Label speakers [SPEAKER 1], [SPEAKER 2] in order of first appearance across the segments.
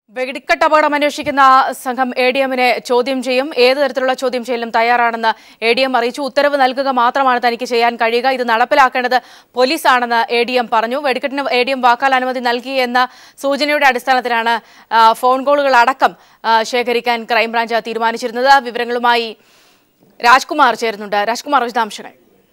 [SPEAKER 1] വെടിക്കെട്ട് അപകടം അന്വേഷിക്കുന്ന സംഘം എ ഡി എമ്മിനെ ചോദ്യം ചെയ്യും ഏത് തരത്തിലുള്ള ചോദ്യം ചെയ്യലും തയ്യാറാണെന്ന് എ ഡി എം അറിയിച്ചു ഉത്തരവ് നൽകുക മാത്രമാണ് തനിക്ക് ചെയ്യാൻ കഴിയുക ഇത് നടപ്പിലാക്കേണ്ടത് പോലീസാണെന്ന് എ ഡി എം പറഞ്ഞു വെടിക്കെട്ടിന് എ ഡി എം വാക്കാൽ അനുമതി നൽകി എന്ന സൂചനയുടെ അടിസ്ഥാനത്തിലാണ് ആ, ഫോൺ കോളുകൾ അടക്കം ആ, ശേഖരിക്കാൻ ക്രൈംബ്രാഞ്ച് തീരുമാനിച്ചിരുന്നത് വിവരങ്ങളുമായി രാജ്കുമാർ ചേരുന്നുണ്ട് രാജ്കുമാർ വിശദാംശങ്ങൾ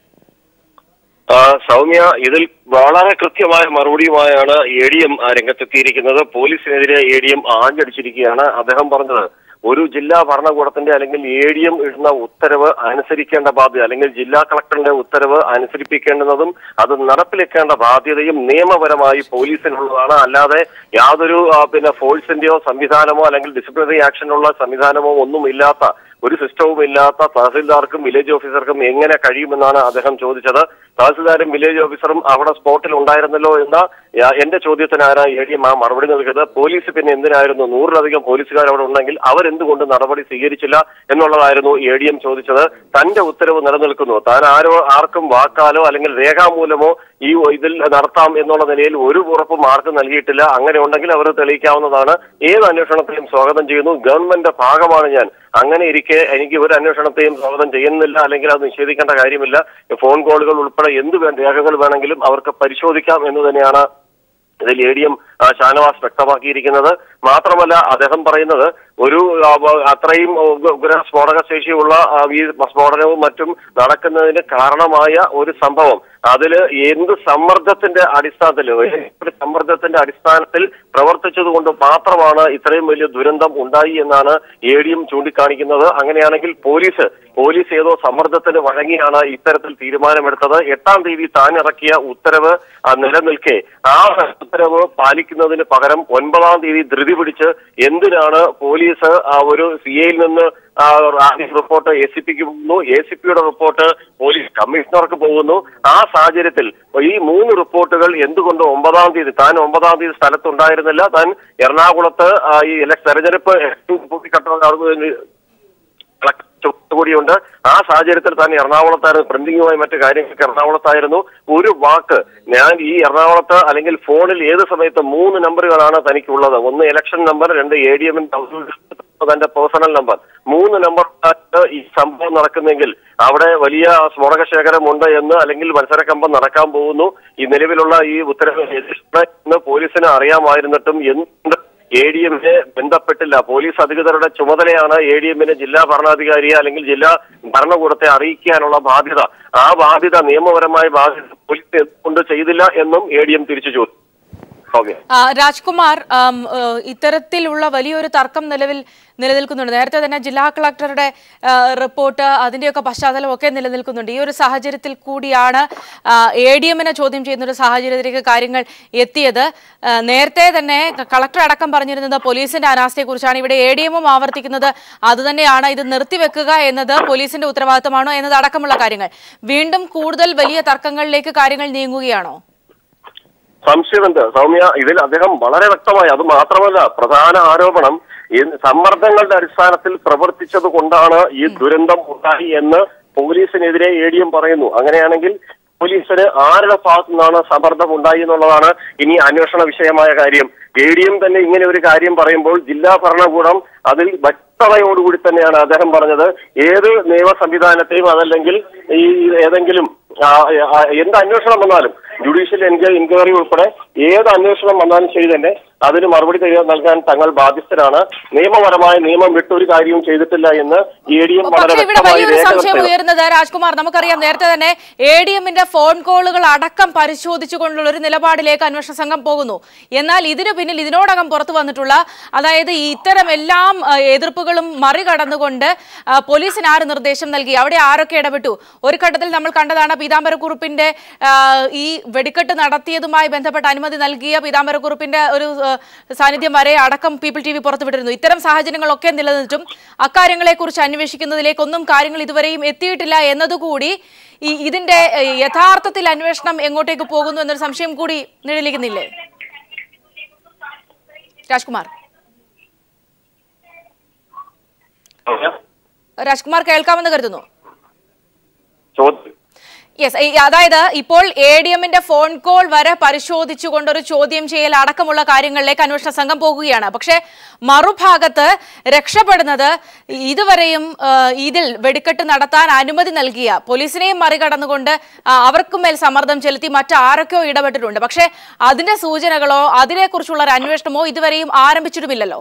[SPEAKER 2] ആ, സൗമ്യ ഇതിൽ വളരെ കൃത്യമായ മറുപടിയുമായാണ് എ ഡി എം രംഗത്തെത്തിയിരിക്കുന്നത് പോലീസിനെതിരെ എ ഡി എം ആഞ്ഞടിച്ചിരിക്കുകയാണ് അദ്ദേഹം പറഞ്ഞത് ഒരു ജില്ലാ ഭരണകൂടത്തിന്റെ അല്ലെങ്കിൽ എ ഡി എം ഇടുന്ന ഉത്തരവ് അനുസരിക്കേണ്ട ബാധ്യത അല്ലെങ്കിൽ ജില്ലാ കളക്ടറിന്റെ ഉത്തരവ് അനുസരിപ്പിക്കേണ്ടുന്നതും അത് നടപ്പിലാക്കേണ്ട ബാധ്യതയും നിയമപരമായി പോലീസിനുള്ളതാണ് അല്ലാതെ യാതൊരു ആ, പിന്നെ ഫോഴ്സിന്റെയോ സംവിധാനമോ അല്ലെങ്കിൽ ഡിസിപ്ലിനറി ആക്ഷനുള്ള സംവിധാനമോ ഒന്നും ഇല്ലാത്ത ഒരു സിസ്റ്റവും ഇല്ലാത്ത തഹസിൽദാർക്കും വില്ലേജ് ഓഫീസർക്കും എങ്ങനെ കഴിയുമെന്നാണ് അദ്ദേഹം ചോദിച്ചത് തഹസിൽദാരും വില്ലേജ് ഓഫീസറും അവിടെ സ്പോട്ടിൽ ഉണ്ടായിരുന്നല്ലോ എന്ന ആ, എന്റെ ചോദ്യത്തിനാണ് എ ഡി എം ആ മറുപടി നൽകിയത് പോലീസ് പിന്നെ എന്തിനായിരുന്നു നൂറിലധികം പോലീസുകാർ അവിടെ ഉണ്ടെങ്കിൽ അവരെന്തുകൊണ്ട് നടപടി സ്വീകരിച്ചില്ല എന്നുള്ളതായിരുന്നു എ ഡി എം ചോദിച്ചത് തന്റെ ഉത്തരവ് നിലനിൽക്കുന്നു താൻ ആരോ ആർക്കും വാക്കാലോ അല്ലെങ്കിൽ രേഖാമൂലമോ ഈ ഇതിൽ നടത്താം എന്നുള്ള നിലയിൽ ഒരു ഉറപ്പും ആർക്കും നൽകിയിട്ടില്ല അങ്ങനെ ഉണ്ടെങ്കിൽ അവർ തെളിയിക്കാവുന്നതാണ് ഏത് അന്വേഷണത്തെയും സ്വാഗതം ചെയ്യുന്നു ഗവൺമെന്റിന്റെ ഭാഗമാണ് ഞാൻ അങ്ങനെ ഇരിക്കെ എനിക്ക് ഒരു അന്വേഷണത്തെയും സ്വാഗതം ചെയ്യുന്നില്ല അല്ലെങ്കിൽ അത് നിഷേധിക്കേണ്ട കാര്യമില്ല ഫോൺ കോളുകൾ ഉൾപ്പെടെ എന്ത് വേ- രേഖകൾ വേണമെങ്കിലും അവർക്ക് പരിശോധിക്കാം എന്ന് തന്നെയാണ് ഇതിൽ എ ഡി എം ഷാനവാസ് വ്യക്തമാക്കിയിരിക്കുന്നത് മാത്രമല്ല അദ്ദേഹം പറയുന്നത് ഒരു ആ, വ- അത്രയും ഉഗ്ര- ഉഗ്ര സ്ഫോടക ശേഷിയുള്ള ആ, ഈ സ്ഫോടനവും മറ്റും നടക്കുന്നതിന് കാരണമായ ഒരു സംഭവം അതിൽ എന്ത് സമ്മർദ്ദത്തിന്റെ അടിസ്ഥാനത്തിൽ ഒരു സമ്മർദ്ദത്തിന്റെ അടിസ്ഥാനത്തിൽ പ്രവർത്തിച്ചത് കൊണ്ട് മാത്രമാണ് ഇത്രയും വലിയ ദുരന്തം ഉണ്ടായി എന്നാണ് എ ഡി എം ചൂണ്ടിക്കാണിക്കുന്നത് അങ്ങനെയാണെങ്കിൽ പോലീസ് പോലീസ് ഏതോ സമ്മർദ്ദത്തിന് വഴങ്ങിയാണ് ഇത്തരത്തിൽ തീരുമാനമെടുത്തത് എട്ടാം തീയതി താൻ ഇറക്കിയ ഉത്തരവ് ആ, നിലനിൽക്കെ ആ ഉത്തരവ് പാലിക്കുന്നതിന് പകരം ഒൻപതാം തീയതി ധൃതി പിടിച്ച് എന്തിനാണ് പോലീസ് ആ ഒരു സി എയിൽ നിന്ന് ആ, ആദ്യം റിപ്പോർട്ട് എ സി പിക്ക് പോകുന്നു എ സി പിയുടെ റിപ്പോർട്ട് പോലീസ് കമ്മീഷണർക്ക് പോകുന്നു ആ സാഹചര്യത്തിൽ ഈ മൂന്ന് റിപ്പോർട്ടുകൾ എന്തുകൊണ്ട് ഒമ്പതാം തീയതി താൻ ഒമ്പതാം തീയതി സ്ഥലത്തുണ്ടായിരുന്നില്ല താൻ എറണാകുളത്ത് ആ, ഈ ഇലക്ഷൻ തെരഞ്ഞെടുപ്പ് പൂർത്തിക്കട്ട കൂടിയുണ്ട് ആ സാഹചര്യത്തിൽ തന്നെ എറണാകുളത്തായിരുന്നു പ്രിന്റിങ്ങുമായി മറ്റു കാര്യങ്ങൾക്ക് എറണാകുളത്തായിരുന്നു ഒരു വാക്ക് ഞാൻ ഈ എറണാകുളത്ത് അല്ലെങ്കിൽ ഫോണിൽ ഏത് സമയത്ത് മൂന്ന് നമ്പറുകളാണ് തനിക്കുള്ളത് ഒന്ന് ഇലക്ഷൻ നമ്പർ രണ്ട് എ ഡി എമ്മിന്റെ തന്റെ പേഴ്സണൽ നമ്പർ മൂന്ന് നമ്പർ ഈ സംഭവം നടക്കുന്നെങ്കിൽ അവിടെ വലിയ സ്ഫോടക ശേഖരമുണ്ട് എന്ന് അല്ലെങ്കിൽ മത്സരക്കമ്പം നടക്കാൻ പോകുന്നു ഈ നിലവിലുള്ള ഈ ഉത്തരവ് എതിർക്കുന്ന എന്ന് പോലീസിന് അറിയാമായിരുന്നിട്ടും എന്ത് എ ഡി എമ്മിനെ ബന്ധപ്പെട്ടില്ല പോലീസ് അധികൃതരുടെ ചുമതലയാണ് എ ഡി എമ്മിന് ജില്ലാ ഭരണാധികാരിയെ അല്ലെങ്കിൽ ജില്ലാ ഭരണകൂടത്തെ അറിയിക്കാനുള്ള ബാധ്യത ആ ബാധ്യത നിയമപരമായ ബാധ്യത പോലീസ് എന്തുകൊണ്ട് ചെയ്തില്ല എന്നും എ ഡി എം തിരിച്ചു ചോദിച്ചു ഓക്കെ
[SPEAKER 1] ആ, രാജ്കുമാർ ആം, ഏ, ഇത്തരത്തിലുള്ള വലിയൊരു തർക്കം നിലവിൽ നിലനിൽക്കുന്നുണ്ട് നേരത്തെ തന്നെ ജില്ലാ കളക്ടറുടെ ആ, റിപ്പോർട്ട് അതിന്റെയൊക്കെ പശ്ചാത്തലം ഒക്കെ നിലനിൽക്കുന്നുണ്ട് ഈ ഒരു സാഹചര്യത്തിൽ കൂടിയാണ് എ ഡി എമ്മിനെ ചോദ്യം ചെയ്യുന്ന ഒരു സാഹചര്യത്തിലേക്ക് കാര്യങ്ങൾ എത്തിയത് ആ, നേരത്തെ തന്നെ ക- കളക്ടർ അടക്കം പറഞ്ഞിരുന്നത് പോലീസിന്റെ അനാസ്ഥയെക്കുറിച്ചാണ് ഇവിടെ എ ഡി എമ്മും ആവർത്തിക്കുന്നത് അതുതന്നെയാണ് ഇത് നിർത്തിവെക്കുക എന്നത് പോലീസിന്റെ ഉത്തരവാദിത്തമാണോ എന്നത് അടക്കമുള്ള കാര്യങ്ങൾ വീണ്ടും കൂടുതൽ വലിയ തർക്കങ്ങളിലേക്ക് കാര്യങ്ങൾ നീങ്ങുകയാണോ
[SPEAKER 2] സംശയമുണ്ട് സൗമ്യ ഇതിൽ അദ്ദേഹം വളരെ വ്യക്തമായി അത് മാത്രമല്ല പ്രധാന ആരോപണം ഈ സമ്മർദ്ദങ്ങളുടെ അടിസ്ഥാനത്തിൽ പ്രവർത്തിച്ചത് കൊണ്ടാണ് ഈ ദുരന്തം ഉണ്ടായി എന്ന് പോലീസിനെതിരെ എ ഡി എം പറയുന്നു അങ്ങനെയാണെങ്കിൽ പോലീസിന് ആരുടെ ഭാഗത്തു നിന്നാണ് സമ്മർദ്ദം ഉണ്ടായി എന്നുള്ളതാണ് ഇനി അന്വേഷണ വിഷയമായ കാര്യം എ ഡി എം തന്നെ ഇങ്ങനെ ഒരു കാര്യം പറയുമ്പോൾ ജില്ലാ ഭരണകൂടം അതിൽ വ്യക്തതയോടുകൂടി തന്നെയാണ് അദ്ദേഹം പറഞ്ഞത് ഏത് നിയമ സംവിധാനത്തെയും അതല്ലെങ്കിൽ ഈ ഏതെങ്കിലും ആ, ആ, എന്ത് അന്വേഷണം വന്നാലും ജുഡീഷ്യൽ എൻക്വയറി എൻക്വയറി ഉൾപ്പെടെ ഏത് അന്വേഷണം വന്നാലും ശരി തന്നെ അതിന് മറുപടി തയ്യാ- നൽകാൻ തങ്ങൾ ബാധ്യസ്ഥരാണ് നിയമപരമായ നിയമം വിട്ടൊരു കാര്യവും ചെയ്തിട്ടില്ല എന്ന് എ ഡി എം വളരെ
[SPEAKER 1] പക്ഷേ ഇവിടെ
[SPEAKER 2] വ്യക്തമായി
[SPEAKER 1] വലിയൊരു സംശയം
[SPEAKER 2] രേഖപ്പെടുത്തുക
[SPEAKER 1] ഉയർന്നത് രാജ്കുമാർ നമുക്കറിയാം നേരത്തെ തന്നെ എ ഡി എമ്മിന്റെ ഫോൺ കോളുകൾ അടക്കം പരിശോധിച്ചുകൊണ്ടുള്ള ഒരു നിലപാടിലേക്ക് അന്വേഷണ സംഘം പോകുന്നു എന്നാൽ ഇതിനു പിന്നിൽ ഇതിനോടകം പുറത്തു വന്നിട്ടുള്ള അതായത് ഈ ഇത്തരം എല്ലാം ആ, എതിർപ്പുകളും മറികടന്നുകൊണ്ട് ആ, പോലീസിന് ആര് നിർദ്ദേശം നൽകി അവിടെ ആരൊക്കെ ഇടപെട്ടു ഒരു ഘട്ടത്തിൽ നമ്മൾ കണ്ടതാണ് പീതാംബരക്കുറുപ്പിന്റെ ആ, ഈ വെടിക്കെട്ട് നടത്തിയതുമായി ബന്ധപ്പെട്ട അനുമതി നൽകിയ പീതാംബരക്കുറുപ്പിന്റെ ഒരു ആ, സാന്നിധ്യം വരെ അടക്കം പീപ്പിൾ ടി വി പുറത്തുവിട്ടിരുന്നു ഇത്തരം സാഹചര്യങ്ങളൊക്കെ നിലനിന്നിട്ടും അക്കാര്യങ്ങളെക്കുറിച്ച് അന്വേഷിക്കുന്നതിലേക്കൊന്നും കാര്യങ്ങൾ ഇതുവരെയും എത്തിയിട്ടില്ല എന്നതുകൂടി ഈ ഇതിന്റെ ഏ, യഥാർത്ഥത്തിൽ അന്വേഷണം എങ്ങോട്ടേക്ക് പോകുന്നു എന്നൊരു സംശയം കൂടി നിഴലിക്കുന്നില്ലേ രാജ്കുമാർ രാജ്കുമാർ കേൾക്കാമെന്ന് കരുതുന്നു
[SPEAKER 2] ചോദ്യം
[SPEAKER 1] യെസ് അതായത് ഇപ്പോൾ എ ഡി എമ്മിന്റെ ഫോൺ കോൾ വരെ പരിശോധിച്ചുകൊണ്ട് ഒരു ചോദ്യം ചെയ്യൽ അടക്കമുള്ള കാര്യങ്ങളിലേക്ക് അന്വേഷണ സംഘം പോകുകയാണ് പക്ഷേ മറുഭാഗത്ത് രക്ഷപ്പെടുന്നത് ഇതുവരെയും ആ, ഇതിൽ വെടിക്കെട്ട് നടത്താൻ അനുമതി നൽകിയ പോലീസിനെയും മറികടന്നുകൊണ്ട് ആ, അവർക്കും മേൽ സമ്മർദ്ദം ചെലുത്തി മറ്റാരൊക്കെയോ ഇടപെട്ടിട്ടുണ്ട് പക്ഷേ അതിന്റെ സൂചനകളോ അതിനെക്കുറിച്ചുള്ള ഒരു അന്വേഷണമോ ഇതുവരെയും ആരംഭിച്ചിട്ടുമില്ലല്ലോ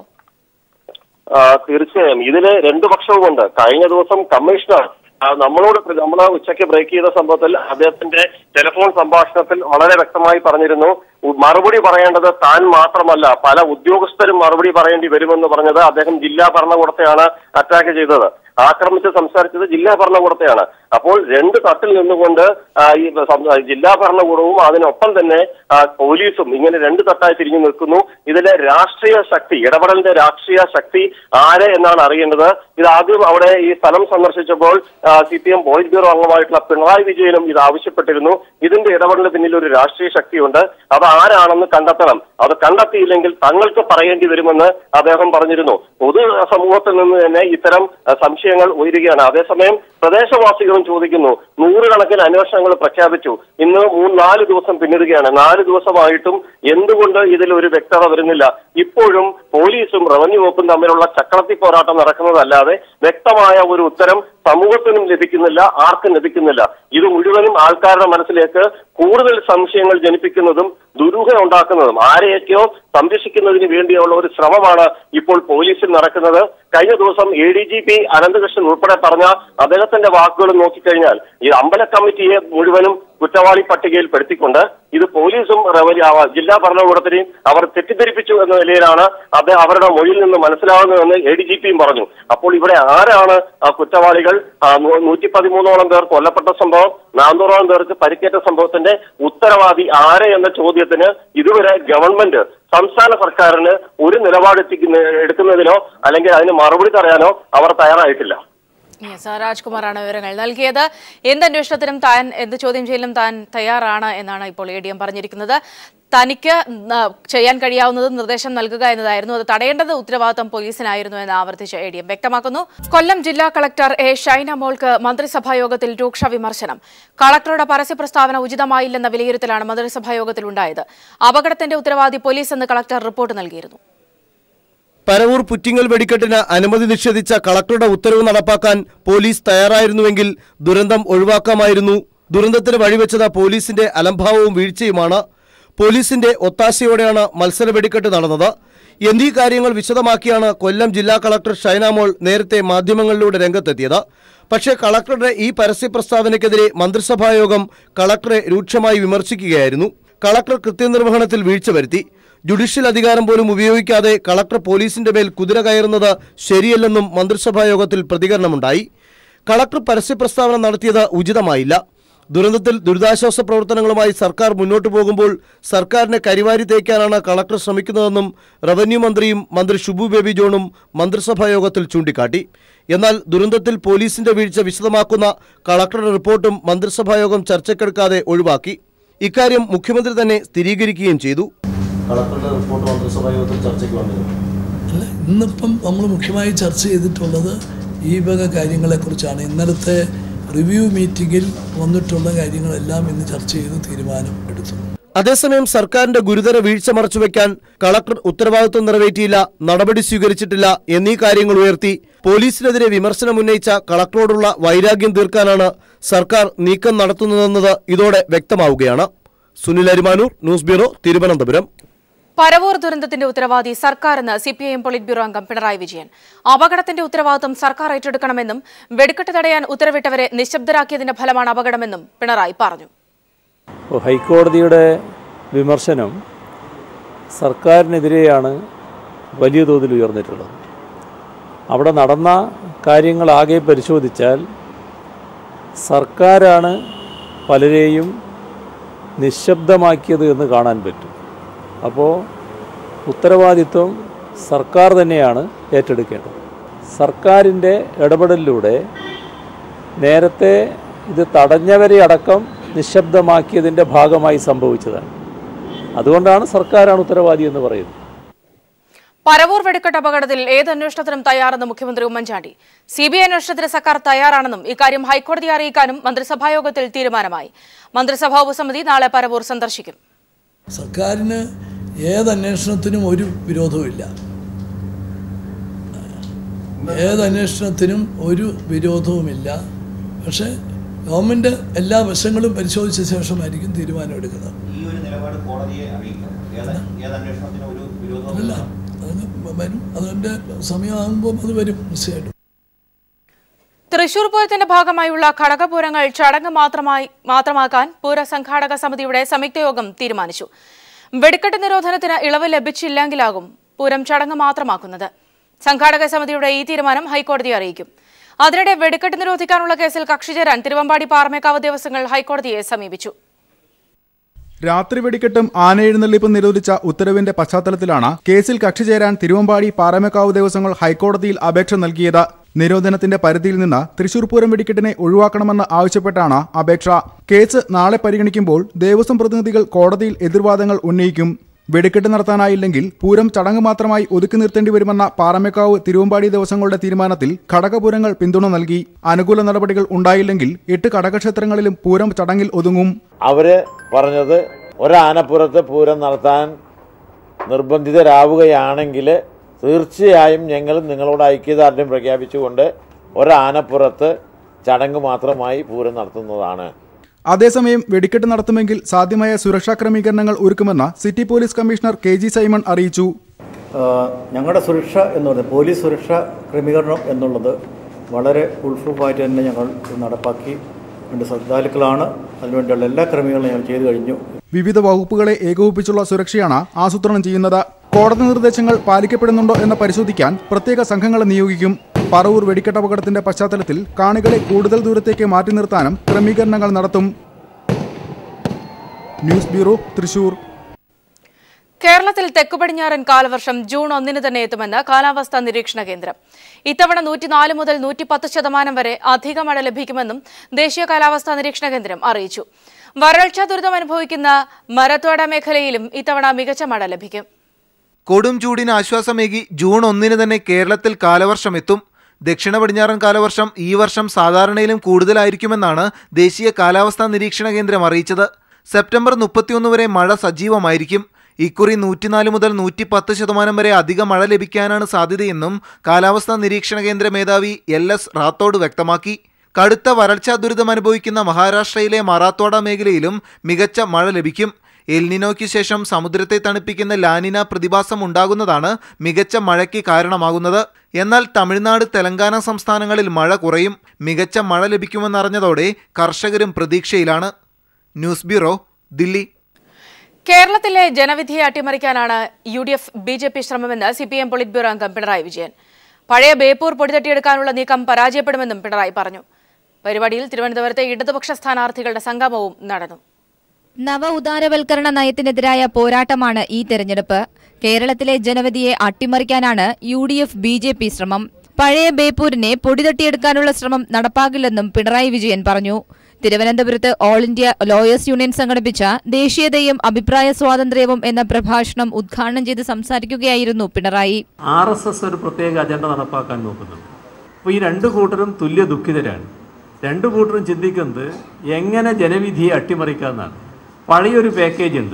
[SPEAKER 2] ആ, തീർച്ചയായും ഇതില് രണ്ടു പക്ഷവുമുണ്ട് കഴിഞ്ഞ ദിവസം കമ്മീഷണർ ആ, നമ്മളോട് നമ്മൾ ഉച്ചയ്ക്ക് ബ്രേക്ക് ചെയ്ത സംഭവത്തിൽ അദ്ദേഹത്തിന്റെ ടെലിഫോൺ സംഭാഷണത്തിൽ വളരെ വ്യക്തമായി പറഞ്ഞിരുന്നു ഉ- മറുപടി പറയേണ്ടത് താൻ മാത്രമല്ല പല ഉദ്യോഗസ്ഥരും മറുപടി പറയേണ്ടി വരുമെന്ന് പറഞ്ഞത് അദ്ദേഹം ജില്ലാ ഭരണകൂടത്തെയാണ് അറ്റാക്ക് ചെയ്തത് ആക്രമിച്ച് സംസാരിച്ചത് ജില്ലാ ഭരണകൂടത്തെയാണ് അപ്പോൾ രണ്ട് തട്ടിൽ നിന്നുകൊണ്ട് ആ, ഈ സം- ജില്ലാ ഭരണകൂടവും അതിനൊപ്പം തന്നെ ആ, പോലീസും ഇങ്ങനെ രണ്ട് തട്ടായി തിരിഞ്ഞു നിൽക്കുന്നു ഇതിലെ രാഷ്ട്രീയ ശക്തി ഇടപെടലിന്റെ രാഷ്ട്രീയ ശക്തി ആര് എന്നാണ് അറിയേണ്ടത് ഇത് ആദ്യം അവിടെ ഈ സ്ഥലം സന്ദർശിച്ചപ്പോൾ C P M politburo അംഗമായിട്ടുള്ള പിണറായി വിജയനും ഇത് ആവശ്യപ്പെട്ടിരുന്നു ഇതിന്റെ ഇടപെടലിന് പിന്നിൽ ഒരു രാഷ്ട്രീയ ശക്തിയുണ്ട് അത് ആരാണെന്ന് കണ്ടെത്തണം അത് കണ്ടെത്തിയില്ലെങ്കിൽ തങ്ങൾക്ക് പറയേണ്ടി വരുമെന്ന് അദ്ദേഹം പറഞ്ഞിരുന്നു പൊതു സമൂഹത്തിൽ നിന്ന് തന്നെ ഇത്തരം അഹ്, സംശയങ്ങൾ ഉയരുകയാണ് അതേസമയം പ്രദേശവാസികളും ചോദിക്കുന്നു നൂറുകണക്കിന് അന്വേഷണങ്ങൾ പ്രഖ്യാപിച്ചു ഇന്ന് മൂന്ന് നാല് ദിവസം പിന്നിടുകയാണ് നാല് ദിവസമായിട്ടും എന്തുകൊണ്ട് ഇതിൽ ഒരു വ്യക്തത വരുന്നില്ല ഇപ്പോഴും പോലീസും റവന്യൂ വകുപ്പും തമ്മിലുള്ള ചക്രത്തി പോരാട്ടം നടക്കുന്നതല്ലാതെ വ്യക്തമായ ഒരു ഉത്തരം സമൂഹത്തിനും ലഭിക്കുന്നില്ല ആർക്കും ലഭിക്കുന്നില്ല ഇത് മുഴുവനും ആൾക്കാരുടെ മനസ്സിലേക്ക് കൂടുതൽ സംശയങ്ങൾ ജനിപ്പിക്കുന്നതും ദുരൂഹ ഉണ്ടാക്കുന്നതും ആരെയൊക്കെയോ സംരക്ഷിക്കുന്നതിന് വേണ്ടിയുള്ള ഒരു ശ്രമമാണ് ഇപ്പോൾ പോലീസിൽ നടക്കുന്നത് കഴിഞ്ഞ ദിവസം A D G P Ananthakrishnan ഉൾപ്പെടെ പറഞ്ഞ അദ്ദേഹത്തിന്റെ വാക്കുകൾ നോക്കിക്കഴിഞ്ഞാൽ ഈ അമ്പല കമ്മിറ്റിയെ മുഴുവനും കുറ്റവാളി പട്ടികയിൽ പെടുത്തിക്കൊണ്ട് ഇത് പോലീസും റവന്യൂ ആ, ജില്ലാ ഭരണകൂടത്തിനെയും അവർ തെറ്റിദ്ധരിപ്പിച്ചു എന്ന നിലയിലാണ് അത് അവരുടെ മൊഴിയിൽ നിന്ന് മനസ്സിലാവുന്നതെന്ന് എ ഡി ജി പിയും പറഞ്ഞു അപ്പോൾ ഇവിടെ ആരാണ് ആ കുറ്റവാളികൾ നൂറ്റി പതിമൂന്നോളം പേർ കൊല്ലപ്പെട്ട സംഭവം നാനൂറോളം പേർക്ക് പരിക്കേറ്റ സംഭവത്തിന്റെ ഉത്തരവാദി ആര് എന്ന ചോദ്യത്തിന് ഇതുവരെ ഗവൺമെന്റ് സംസ്ഥാന സർക്കാരിന് ഒരു നിലപാടെത്തിക്കുന്ന എടുക്കുന്നതിനോ അല്ലെങ്കിൽ അതിന് മറുപടി പറയാനോ അവർ തയ്യാറായിട്ടില്ല
[SPEAKER 1] യെസ് രാജ്കുമാറാണ് വിവരങ്ങൾ നൽകിയത് എന്ത് അന്വേഷണത്തിനും താൻ എന്ത് ചോദ്യം ചെയ്യലും താൻ തയ്യാറാണ് എന്നാണ് ഇപ്പോൾ എ ഡി എം പറഞ്ഞിരിക്കുന്നത് തനിക്ക് ന- ചെയ്യാൻ കഴിയാവുന്നത് നിർദ്ദേശം നൽകുക എന്നതായിരുന്നു അത് തടയേണ്ടത് ഉത്തരവാദിത്തം പോലീസിനായിരുന്നു എന്ന് ആവർത്തിച്ച് എ ഡി എം വ്യക്തമാക്കുന്നു കൊല്ലം ജില്ലാ കളക്ടർ എ ഷൈന മോൾക്ക് മന്ത്രിസഭാ യോഗത്തിൽ രൂക്ഷ വിമർശനം കളക്ടറുടെ പരസ്യ പ്രസ്താവന ഉചിതമായില്ലെന്ന വിലയിരുത്തലാണ് മന്ത്രിസഭാ യോഗത്തിൽ ഉണ്ടായത് അപകടത്തിന്റെ ഉത്തരവാദി പോലീസ് എന്ന് കളക്ടർ റിപ്പോർട്ട് നൽകിയിരുന്നു
[SPEAKER 3] പരവൂർ പുറ്റിങ്ങൽ വെടിക്കെട്ടിന് അനുമതി നിഷേധിച്ച കളക്ടറുടെ ഉത്തരവ് നടപ്പാക്കാൻ പോലീസ് തയ്യാറായിരുന്നുവെങ്കിൽ ദുരന്തം ഒഴിവാക്കാമായിരുന്നു ദുരന്തത്തിന് വഴിവെച്ചത് പോലീസിന്റെ അലംഭാവവും വീഴ്ചയുമാണ് പോലീസിന്റെ ഒത്താശയോടെയാണ് മത്സര വെടിക്കെട്ട് നടന്നത് എന്നീ കാര്യങ്ങൾ വിശദമാക്കിയാണ് കൊല്ലം ജില്ലാ കളക്ടർ ഷൈനാമോൾ നേരത്തെ മാധ്യമങ്ങളിലൂടെ രംഗത്തെത്തിയത് പക്ഷേ കളക്ടറുടെ ഈ പരസ്യ പ്രസ്താവനയ്ക്കെതിരെ മന്ത്രിസഭായോഗം കളക്ടറെ രൂക്ഷമായി വിമർശിക്കുകയായിരുന്നു കളക്ടർ കൃത്യനിർവഹണത്തിൽ വീഴ്ച വരുത്തി ജുഡീഷ്യൽ അധികാരം പോലും ഉപയോഗിക്കാതെ കളക്ടർ പോലീസിന്റെ മേൽ കുതിര കയറുന്നത് ശരിയല്ലെന്നും മന്ത്രിസഭായോഗത്തിൽ പ്രതികരണമുണ്ടായി കളക്ടർ പരസ്യ പ്രസ്താവന നടത്തിയത് ഉചിതമായില്ല ദുരന്തത്തിൽ ദുരിതാശ്വാസ പ്രവർത്തനങ്ങളുമായി സർക്കാർ മുന്നോട്ടു പോകുമ്പോൾ സർക്കാരിനെ കരിവാരി തേക്കാനാണ് കളക്ടർ ശ്രമിക്കുന്നതെന്നും റവന്യൂ മന്ത്രിയും മന്ത്രി ഷുബു ബേബി ജോണും മന്ത്രിസഭായോഗത്തിൽ ചൂണ്ടിക്കാട്ടി എന്നാൽ ദുരന്തത്തിൽ പോലീസിന്റെ വീഴ്ച വിശദമാക്കുന്ന കളക്ടറുടെ റിപ്പോർട്ടും മന്ത്രിസഭായോഗം ചർച്ചയ്ക്കെടുക്കാതെ ഒഴിവാക്കി ഇക്കാര്യം മുഖ്യമന്ത്രി തന്നെ സ്ഥിരീകരിക്കുകയും ചെയ്തു കളക്ടറുടെ റിപ്പോർട്ട് മന്ത്രിസഭായോഗത്തിൽ ചർച്ചയ്ക്ക് വന്നിരുന്നു
[SPEAKER 4] അല്ല ഇന്നിപ്പം നമ്മൾ മുഖ്യമായി ചർച്ച ചെയ്തിട്ടുള്ളത് ഈ വക കാര്യങ്ങളെക്കുറിച്ചാണ് ഇന്നലത്തെ റിവ്യൂ മീറ്റിങ്ങിൽ വന്നിട്ടുള്ള കാര്യങ്ങളെല്ലാം ഇന്ന് ചർച്ച ചെയ്ത് തീരുമാനം എടുത്തു
[SPEAKER 3] അതേസമയം സർക്കാരിന്റെ ഗുരുതര വീഴ്ച മറച്ചുവെക്കാൻ കളക്ടർ ഉത്തരവാദിത്വം നിറവേറ്റിയില്ല നടപടി സ്വീകരിച്ചിട്ടില്ല എന്നീ കാര്യങ്ങൾ ഉയർത്തി പോലീസിനെതിരെ വിമർശനം ഉന്നയിച്ച കളക്ടറോടുള്ള വൈരാഗ്യം തീർക്കാനാണ് സർക്കാർ നീക്കം നടത്തുന്നതെന്നത് ഇതോടെ വ്യക്തമാവുകയാണ് സുനിൽ അരിമാനൂർ ന്യൂസ് ബ്യൂറോ തിരുവനന്തപുരം
[SPEAKER 1] പരവൂർ ദുരന്തത്തിന്റെ ഉത്തരവാദി സർക്കാരെന്ന് C P I M politburo അംഗം പിണറായി വിജയൻ അപകടത്തിന്റെ ഉത്തരവാദിത്വം സർക്കാർ ഏറ്റെടുക്കണമെന്നും വെടിക്കെട്ട് തടയാൻ ഉത്തരവിട്ടവരെ നിശബ്ദരാക്കിയതിന്റെ ഫലമാണ് അപകടമെന്നും പിണറായി പറഞ്ഞു
[SPEAKER 5] അപ്പോൾ ഹൈക്കോടതിയുടെ വിമർശനം സർക്കാരിനെതിരെയാണ് വലിയ തോതിൽ ഉയർന്നിട്ടുള്ളത് അവിടെ നടന്ന കാര്യങ്ങളാകെ പരിശോധിച്ചാൽ സർക്കാരാണ് പലരെയും നിശബ്ദമാക്കിയത് എന്ന് കാണാൻ പറ്റും അപ്പോൾ ഉത്തരവാദിത്വം സർക്കാർ തന്നെയാണ് ഏറ്റെടുക്കേണ്ടത് സർക്കാരിൻ്റെ ഇടപെടലിലൂടെ നേരത്തെ ഇത് തടഞ്ഞവരെ അടക്കം നിശബ്ദമാക്കിയതിൻ്റെ ഭാഗമായി സംഭവിച്ചതാണ് അതുകൊണ്ടാണ് സർക്കാരാണ് ഉത്തരവാദി എന്ന് പറയുന്നത്
[SPEAKER 1] പരവൂർ വെടിക്കെട്ട് അപകടത്തിൽ ഏത് അന്വേഷണത്തിനും തയ്യാറെന്ന് മുഖ്യമന്ത്രി ഉമ്മൻചാണ്ടി സി ബി ഐ അന്വേഷണത്തിന് സർക്കാർ തയ്യാറാണെന്നും ഇക്കാര്യം ഹൈക്കോടതിയെ അറിയിക്കാനും മന്ത്രിസഭായോഗത്തിൽ തീരുമാനമായി മന്ത്രിസഭാ ഉപസമിതി നാളെ പരവൂർ സന്ദർശിക്കും
[SPEAKER 4] സർക്കാരിന് ഏത് അന്വേഷണത്തിനും ഒരു വിരോധവുമില്ല ഏത് അന്വേഷണത്തിനും ഒരു വിരോധവുമില്ല പക്ഷേ ഗവൺമെൻറ് എല്ലാ വശങ്ങളും പരിശോധിച്ച ശേഷമായിരിക്കും തീരുമാനമെടുക്കുന്നത്
[SPEAKER 6] ഈ ഒരു നിലപാട് കോടതിയെ അറിയിക്കണം ഏത് ഏത് അന്വേഷണത്തിനും ഒരു വിരോധവും
[SPEAKER 4] അല്ല അതിന് വരും അതിൻ്റെ സമയമാകുമ്പോൾ അത് വരും നിശ്ചയമായിട്ടും
[SPEAKER 1] തൃശൂർ പൂരത്തിന്റെ ഭാഗമായുള്ള ഘടകപൂരങ്ങൾ ചടങ്ങ് മാത്രമായി മാത്രമാക്കാൻ പൂര സംഘാടക സമിതിയുടെ സംയുക്ത യോഗം തീരുമാനിച്ചു വെടിക്കെട്ട് നിരോധനത്തിന് ഇളവ് ലഭിച്ചില്ലെങ്കിലാകും പൂരം ചടങ്ങ് മാത്രമാക്കുന്നത് സംഘാടക സമിതിയുടെ ഈ തീരുമാനം ഹൈക്കോടതിയെ അറിയിക്കും അതിനിടെ വെടിക്കെട്ട് നിരോധിക്കാനുള്ള കേസിൽ കക്ഷി ചേരാൻ തിരുവമ്പാടി പാറമേക്കാവ് ദേവസ്വങ്ങൾ ഹൈക്കോടതിയെ സമീപിച്ചു
[SPEAKER 7] രാത്രി വെടിക്കെട്ടും ആനയെഴുന്നള്ളിപ്പും നിരോധിച്ച ഉത്തരവിന്റെ പശ്ചാത്തലത്തിലാണ് കേസിൽ കക്ഷി ചേരാൻ തിരുവമ്പാടി പാറമേക്കാവ് ദേവസ്വങ്ങൾ ഹൈക്കോടതിയിൽ അപേക്ഷ നൽകിയത് നിരോധനത്തിന്റെ പരിധിയിൽ നിന്ന് തൃശൂർ പൂരം വെടിക്കെട്ടിനെ ഒഴിവാക്കണമെന്ന് ആവശ്യപ്പെട്ടാണ് അപേക്ഷ കേസ് നാളെ പരിഗണിക്കുമ്പോൾ ദേവസ്വം പ്രതിനിധികൾ കോടതിയിൽ എതിർവാദങ്ങൾ ഉന്നയിക്കും വെടിക്കെട്ട് നടത്താനായില്ലെങ്കിൽ പൂരം ചടങ്ങ് മാത്രമായി ഒതുക്കി നിർത്തേണ്ടി വരുമെന്ന പാറമേക്കാവ് തിരുവമ്പാടി ദിവസങ്ങളുടെ തീരുമാനത്തിൽ ഘടകപൂരങ്ങൾ പിന്തുണ നൽകി അനുകൂല നടപടികൾ ഉണ്ടായില്ലെങ്കിൽ എട്ട് ഘടകക്ഷേത്രങ്ങളിലും പൂരം ചടങ്ങിൽ ഒതുങ്ങും
[SPEAKER 8] അവര് പറഞ്ഞത് ഒരാനപ്പുറത്ത് പൂരം നടത്താൻ നിർബന്ധിതരാവുകയാണെങ്കിൽ തീർച്ചയായും ഞങ്ങൾ നിങ്ങളോട് ഐക്യദാർഢ്യം പ്രഖ്യാപിച്ചുകൊണ്ട് ഒരാനപ്പുറത്ത് ചടങ്ങ് മാത്രമായി പൂരം നടത്തുന്നതാണ്
[SPEAKER 7] അതേസമയം വെടിക്കെട്ട് നടത്തുമെങ്കിൽ സാധ്യമായ സുരക്ഷാ ക്രമീകരണങ്ങൾ ഒരുക്കുമെന്ന് city police commissioner K G Simon അറിയിച്ചു
[SPEAKER 9] ഞങ്ങളുടെ സുരക്ഷ എന്ന് പറയുന്നത് പോലീസ് സുരക്ഷ ക്രമീകരണം എന്നുള്ളത് വളരെ ഫുൾപ്രൂഫായിട്ട് തന്നെ ഞങ്ങൾ ഇത് നടപ്പാക്കി വേണ്ട ശ്രദ്ധാലുക്കളാണ് അതിനുവേണ്ടിയുള്ള എല്ലാ ക്രമീകരണങ്ങളും ഞങ്ങൾ ചെയ്തു കഴിഞ്ഞു
[SPEAKER 7] വിവിധ വകുപ്പുകളെ ഏകോപിപ്പിച്ചുള്ള സുരക്ഷയാണ് ആസൂത്രണം ചെയ്യുന്നത് കോടതി നിർദ്ദേശങ്ങൾ പാലിക്കപ്പെടുന്നുണ്ടോ എന്ന് പരിശോധിക്കാൻ പ്രത്യേക സംഘങ്ങളെ നിയോഗിക്കും പറവൂർ വെടിക്കെട്ട് അപകടത്തിന്റെ പശ്ചാത്തലത്തിൽ കാണികളെ കൂടുതൽ ദൂരത്തേക്ക് മാറ്റി നിർത്താനും ക്രമീകരണങ്ങൾ നടത്തും ന്യൂസ് ബ്യൂറോ തൃശൂർ
[SPEAKER 1] കേരളത്തിൽ തെക്കു പടിഞ്ഞാറൻ കാലവർഷം ജൂൺ ഒന്നിന് തന്നെ എത്തുമെന്ന് കാലാവസ്ഥാ നിരീക്ഷണ കേന്ദ്രം ഇത്തവണ നൂറ്റിനാല് മുതൽ നൂറ്റിപ്പത്ത് ശതമാനം വരെ അധിക മഴ ലഭിക്കുമെന്നും ദേശീയ കാലാവസ്ഥാ നിരീക്ഷണ കേന്ദ്രം അറിയിച്ചു വരൾച്ച ദുരിതം അനുഭവിക്കുന്ന മരത്തോട മേഖലയിലും ഇത്തവണ മികച്ച മഴ ലഭിക്കും
[SPEAKER 10] കൊടും ചൂടിന് ആശ്വാസമേകി ജൂൺ ഒന്നിന് തന്നെ കേരളത്തിൽ കാലവർഷം എത്തും ദക്ഷിണ പടിഞ്ഞാറൻ കാലവർഷം ഈ വർഷം സാധാരണയിലും കൂടുതലായിരിക്കുമെന്നാണ് ദേശീയ കാലാവസ്ഥാ നിരീക്ഷണ കേന്ദ്രം അറിയിച്ചത് സെപ്റ്റംബർ മുപ്പത്തിയൊന്ന് വരെ മഴ സജീവമായിരിക്കും ഇക്കുറി നൂറ്റിനാല് മുതൽ നൂറ്റി പത്ത് ശതമാനം വരെ അധിക മഴ ലഭിക്കാനാണ് സാധ്യതയെന്നും കാലാവസ്ഥാ നിരീക്ഷണ കേന്ദ്ര മേധാവി എൽ എസ് റാത്തോഡ് വ്യക്തമാക്കി കടുത്ത വരൾച്ചാ ദുരിതം അനുഭവിക്കുന്ന മഹാരാഷ്ട്രയിലെ മറാത്തോഡ മേഖലയിലും മികച്ച മഴ ലഭിക്കും എൽനിനോയ്ക്ക് ശേഷം സമുദ്രത്തെ തണുപ്പിക്കുന്ന ലാനിന പ്രതിഭാസം ഉണ്ടാകുന്നതാണ് മികച്ച മഴയ്ക്ക് കാരണമാകുന്നത് എന്നാൽ തമിഴ്നാട് തെലങ്കാന സംസ്ഥാനങ്ങളിൽ മഴ കുറയും മികച്ച മഴ ലഭിക്കുമെന്നറിഞ്ഞതോടെ കർഷകരും പ്രതീക്ഷയിലാണ് ന്യൂസ് ബ്യൂറോ ദില്ലി
[SPEAKER 1] കേരളത്തിലെ ജനവിധിയെ അട്ടിമറിക്കാനാണ് U D F B J P ശ്രമമെന്ന് C P M politburo അംഗം പിണറായി വിജയൻ പഴയ ബേപ്പൂർ പൊടിതട്ടിയെടുക്കാനുള്ള നീക്കം പരാജയപ്പെടുമെന്നും പിണറായി പറഞ്ഞു പരിപാടിയിൽ തിരുവനന്തപുരത്തെ ഇടതുപക്ഷ സ്ഥാനാർത്ഥികളുടെ സംഗമവും നടന്നു
[SPEAKER 11] നവ ഉദാരവൽക്കരണ നയത്തിനെതിരായ പോരാട്ടമാണ് ഈ തെരഞ്ഞെടുപ്പ് കേരളത്തിലെ ജനവിധിയെ അട്ടിമറിക്കാനാണ് U D F B J P ശ്രമം പഴയ ബേപ്പൂരിനെ പൊടിതട്ടിയെടുക്കാനുള്ള ശ്രമം നടപ്പാകില്ലെന്നും പിണറായി വിജയൻ പറഞ്ഞു തിരുവനന്തപുരത്ത് ഓൾ ഇന്ത്യ ലോയേഴ്സ് യൂണിയൻ സംഘടിപ്പിച്ച ദേശീയതയും അഭിപ്രായ സ്വാതന്ത്ര്യവും എന്ന പ്രഭാഷണം ഉദ്ഘാടനം ചെയ്ത് സംസാരിക്കുകയായിരുന്നു പിണറായി
[SPEAKER 5] ആർ എസ് എസ് ഒരു പ്രത്യേക അജണ്ട നടപ്പാക്കാൻ നോക്കുന്നുണ്ട് അപ്പോൾ ഈ രണ്ട് കൂട്ടരും തുല്യ ദുഃഖിതരാണ് രണ്ട് കൂട്ടരും ചിന്തിക്കുന്നത് എങ്ങനെ ജനവിധിയെ അട്ടിമറിക്കാമെന്നാണ് പഴയൊരു പാക്കേജ് ഉണ്ട്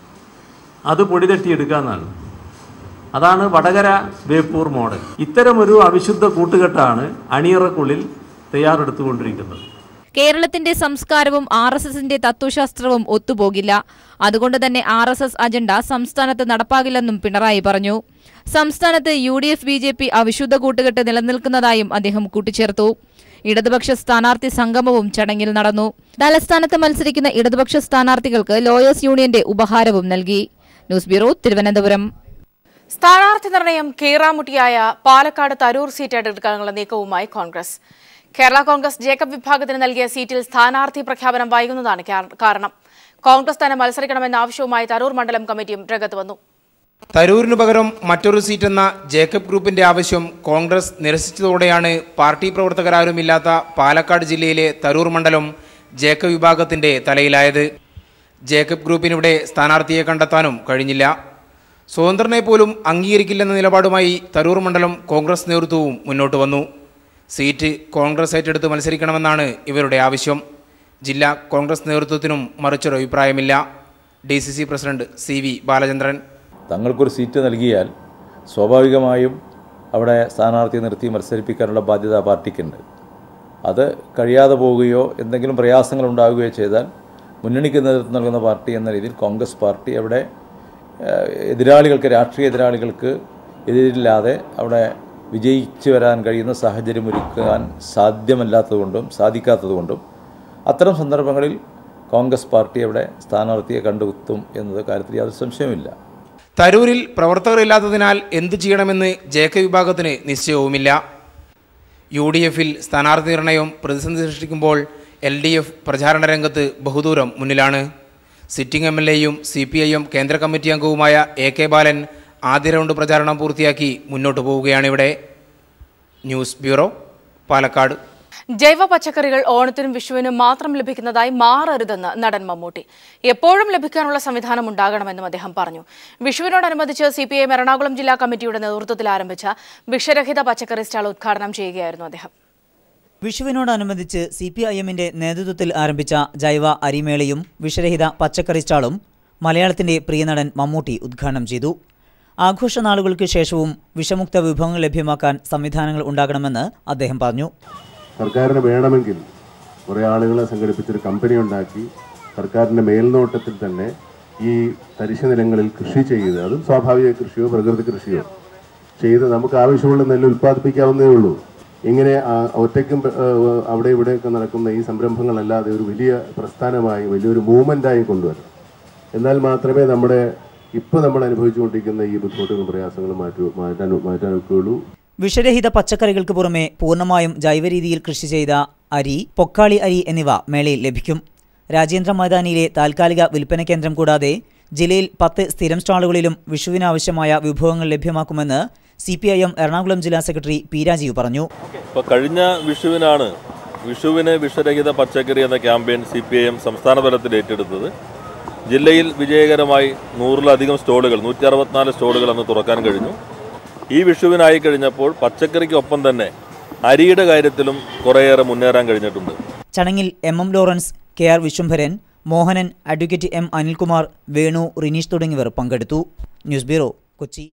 [SPEAKER 5] അത് പൊടിതട്ടിയെടുക്കാമെന്നാണ് അതാണ് വടകര ബേപ്പൂർ മോഡൽ ഇത്തരമൊരു അവിശുദ്ധ കൂട്ടുകെട്ടാണ് അണിയറക്കുള്ളിൽ തയ്യാറെടുത്തുകൊണ്ടിരിക്കുന്നത്
[SPEAKER 11] കേരളത്തിന്റെ സംസ്കാരവും ആർ എസ് എസിന്റെ തത്വശാസ്ത്രവും ഒത്തുപോകില്ല അതുകൊണ്ട് തന്നെ ആർ എസ് എസ് അജണ്ട സംസ്ഥാനത്ത് നടപ്പാകില്ലെന്നും പിണറായി പറഞ്ഞു സംസ്ഥാനത്ത് U D F B J P അവിശുദ്ധ കൂട്ടുകെട്ട് നിലനിൽക്കുന്നതായും അദ്ദേഹം കൂട്ടിച്ചേർത്തു ഇടതുപക്ഷ സ്ഥാനാർത്ഥി സംഗമവും ചടങ്ങിൽ നടന്നു തലസ്ഥാനത്ത് മത്സരിക്കുന്ന ഇടതുപക്ഷ സ്ഥാനാർത്ഥികൾക്ക് ലോയേഴ്സ് യൂണിയന്റെ ഉപഹാരവും നൽകി ന്യൂസ് ബ്യൂറോ തിരുവനന്തപുരം
[SPEAKER 1] സ്ഥാനാർത്ഥി നിർണയം കീറാമുട്ടിയായ പാലക്കാട് തരൂർ സീറ്റ് ഏറ്റെടുക്കാനുള്ള നീക്കവുമായി കോൺഗ്രസ് കേരള കോൺഗ്രസ് ജേക്കബ് വിഭാഗത്തിന് നൽകിയ സീറ്റിൽ സ്ഥാനാർത്ഥി പ്രഖ്യാപനം വൈകുന്നതാണ് കാര- കാരണം കോൺഗ്രസ് തന്നെ മത്സരിക്കണമെന്ന ആവശ്യവുമായി തരൂർ മണ്ഡലം കമ്മിറ്റിയും രംഗത്ത് വന്നു
[SPEAKER 12] തരൂരിനു പകരം മറ്റൊരു സീറ്റെന്ന ജേക്കബ് ഗ്രൂപ്പിന്റെ ആവശ്യം കോൺഗ്രസ് നിരസിച്ചതോടെയാണ് പാർട്ടി പ്രവർത്തകരാരുമില്ലാത്ത പാലക്കാട് ജില്ലയിലെ തരൂർ മണ്ഡലം ജേക്കബ് വിഭാഗത്തിന്റെ തലയിലായത് ജേക്കബ് ഗ്രൂപ്പിനിവിടെ സ്ഥാനാർത്ഥിയെ കണ്ടെത്താനും കഴിഞ്ഞില്ല സ്വതന്ത്രനെ പോലും അംഗീകരിക്കില്ലെന്ന നിലപാടുമായി തരൂർ മണ്ഡലം കോൺഗ്രസ് നേതൃത്വവും മുന്നോട്ട് വന്നു സീറ്റ് കോൺഗ്രസ് ഏറ്റെടുത്ത് മത്സരിക്കണമെന്നാണ് ഇവരുടെ ആവശ്യം ജില്ലാ കോൺഗ്രസ് നേതൃത്വത്തിനും മറിച്ചൊരു അഭിപ്രായമില്ല D C C president C V Balachandran
[SPEAKER 13] തങ്ങൾക്കൊരു സീറ്റ് നൽകിയാൽ സ്വാഭാവികമായും അവിടെ സ്ഥാനാർത്ഥിയെ നിർത്തി മത്സരിപ്പിക്കാനുള്ള ബാധ്യത ആ പാർട്ടിക്കുണ്ട് അത് കഴിയാതെ പോവുകയോ എന്തെങ്കിലും പ്രയാസങ്ങൾ ഉണ്ടാവുകയോ ചെയ്താൽ മുന്നണിക്ക് നേതൃത്വം നൽകുന്ന പാർട്ടി എന്ന രീതിയിൽ കോൺഗ്രസ് പാർട്ടി അവിടെ ഏഹ്, എതിരാളികൾക്ക് രാഷ്ട്രീയ എതിരാളികൾക്ക് എതിരില്ലാതെ അവിടെ വിജയിച്ചു വരാൻ കഴിയുന്ന സാഹചര്യം ഒരുക്കാൻ സാധ്യമല്ലാത്തതുകൊണ്ടും സാധിക്കാത്തതുകൊണ്ടും അത്തരം സന്ദർഭങ്ങളിൽ കോൺഗ്രസ് പാർട്ടി അവിടെ സ്ഥാനാർത്ഥിയെ കണ്ടുകുത്തും എന്നത് കാര്യത്തിൽ യാതൊരു സംശയവുമില്ല
[SPEAKER 12] തരൂരിൽ പ്രവർത്തകരില്ലാത്തതിനാൽ എന്തു ചെയ്യണമെന്ന് ജേക്ക വിഭാഗത്തിന് നിശ്ചയവുമില്ല യു ഡി എഫിൽ സ്ഥാനാർത്ഥി നിർണയം പ്രതിസന്ധി സൃഷ്ടിക്കുമ്പോൾ എൽ ഡി എഫ് പ്രചാരണ രംഗത്ത് ബഹുദൂരം മുന്നിലാണ് സിറ്റിംഗ് എം എൽ എയും സി പി ഐ എം കേന്ദ്ര കമ്മിറ്റി അംഗവുമായ എ കെ ബാലൻ ആദ്യ റൗണ്ട് പ്രചാരണം പൂർത്തിയാക്കി മുന്നോട്ട് പോവുകയാണിവിടെ ന്യൂസ് ബ്യൂറോ പാലക്കാട്
[SPEAKER 1] ജൈവ പച്ചക്കറികൾ ഓണത്തിനും വിഷുവിനും മാത്രം ലഭിക്കുന്നതായി മാറരുതെന്ന് നടൻ മമ്മൂട്ടി എപ്പോഴും ലഭിക്കാനുള്ള സംവിധാനം ഉണ്ടാകണമെന്നും അദ്ദേഹം പറഞ്ഞു വിഷുവിനോടനുബന്ധിച്ച് സി പി ഐ എറണാകുളം ജില്ലാ കമ്മിറ്റിയുടെ നേതൃത്വത്തിൽ ആരംഭിച്ച വിഷരഹിത പച്ചക്കറി സ്റ്റാൾ ഉദ്ഘാടനം ചെയ്യുകയായിരുന്നു അദ്ദേഹം
[SPEAKER 14] വിഷുവിനോടനുബന്ധിച്ച് സി പി ഐ എമ്മിന്റെ നേതൃത്വത്തിൽ ആരംഭിച്ച ജൈവ അരിമേളയും വിഷരഹിത പച്ചക്കറി സ്റ്റാളും മലയാളത്തിന്റെ പ്രിയനടൻ മമ്മൂട്ടി ഉദ്ഘാടനം ചെയ്തു ആഘോഷനാളുകൾക്ക് ശേഷവും വിഷമുക്ത വിഭവങ്ങൾ ലഭ്യമാക്കാൻ സംവിധാനങ്ങൾ ഉണ്ടാകണമെന്ന് അദ്ദേഹം പറഞ്ഞു
[SPEAKER 15] സർക്കാരിന് വേണമെങ്കിൽ കുറേ ആളുകളെ സംഘടിപ്പിച്ചൊരു കമ്പനി ഉണ്ടാക്കി സർക്കാരിൻ്റെ മേൽനോട്ടത്തിൽ തന്നെ ഈ തരിശു നിലങ്ങളിൽ കൃഷി ചെയ്ത് അതും സ്വാഭാവിക കൃഷിയോ പ്രകൃതി കൃഷിയോ ചെയ്ത് നമുക്ക് ആവശ്യമുള്ള നെല്ല് ഉൽപ്പാദിപ്പിക്കാവുന്നേ ഉള്ളൂ ഇങ്ങനെ ആ, ഒറ്റയ്ക്കും ആ, അവിടെ ഇവിടെയൊക്കെ നടക്കുന്ന ഈ സംരംഭങ്ങളല്ലാതെ ഒരു വലിയ പ്രസ്ഥാനമായി വലിയൊരു മൂവ്മെൻ്റായി കൊണ്ടുവരണം എന്നാൽ മാത്രമേ നമ്മുടെ ഇപ്പോൾ നമ്മൾ അനുഭവിച്ചുകൊണ്ടിരിക്കുന്ന ഈ ബുദ്ധിമുട്ടുകളും പ്രയാസങ്ങളും മാറ്റി മാറ്റാൻ മാറ്റാൻ ഒക്കെയുള്ളൂ
[SPEAKER 14] വിഷരഹിത പച്ചക്കറികൾക്ക് പുറമെ പൂർണ്ണമായും ജൈവരീതിയിൽ കൃഷി ചെയ്ത അരി പൊക്കാളി അരി എന്നിവ മേളയിൽ ലഭിക്കും രാജേന്ദ്ര മൈതാനിയിലെ താൽക്കാലിക വിൽപ്പന കേന്ദ്രം കൂടാതെ ജില്ലയിൽ പത്ത് സ്ഥിരം സ്റ്റാളുകളിലും വിഷുവിനാവശ്യമായ വിഭവങ്ങൾ ലഭ്യമാക്കുമെന്ന് C P I M Ernakulam ജില്ലാ സെക്രട്ടറി പി രാജീവ് പറഞ്ഞു
[SPEAKER 16] ഇപ്പോൾ കഴിഞ്ഞ വിഷുവിനാണ് വിഷുവിന് വിഷരഹിത പച്ചക്കറി എന്ന campaign C P I M സംസ്ഥാന തലത്തിൽ ഏറ്റെടുത്തത് ജില്ലയിൽ വിജയകരമായി നൂറിലധികം സ്റ്റോളുകൾ നൂറ്റി അറുപത്തിനാല് സ്റ്റോളുകൾ അന്ന് തുറക്കാൻ കഴിഞ്ഞു ഈ വിഷുവിനായി കഴിഞ്ഞപ്പോൾ പച്ചക്കറിക്കൊപ്പം തന്നെ അരിയുടെ കാര്യത്തിലും കുറേയേറെ മുന്നേറാൻ കഴിഞ്ഞിട്ടുണ്ട്
[SPEAKER 14] ചടങ്ങിൽ M M Lawrence K R Vishwambharan Mohanan advocate M Anilkumar Venu Rineesh തുടങ്ങിയവർ പങ്കെടുത്തു ന്യൂസ് ബ്യൂറോ കൊച്ചി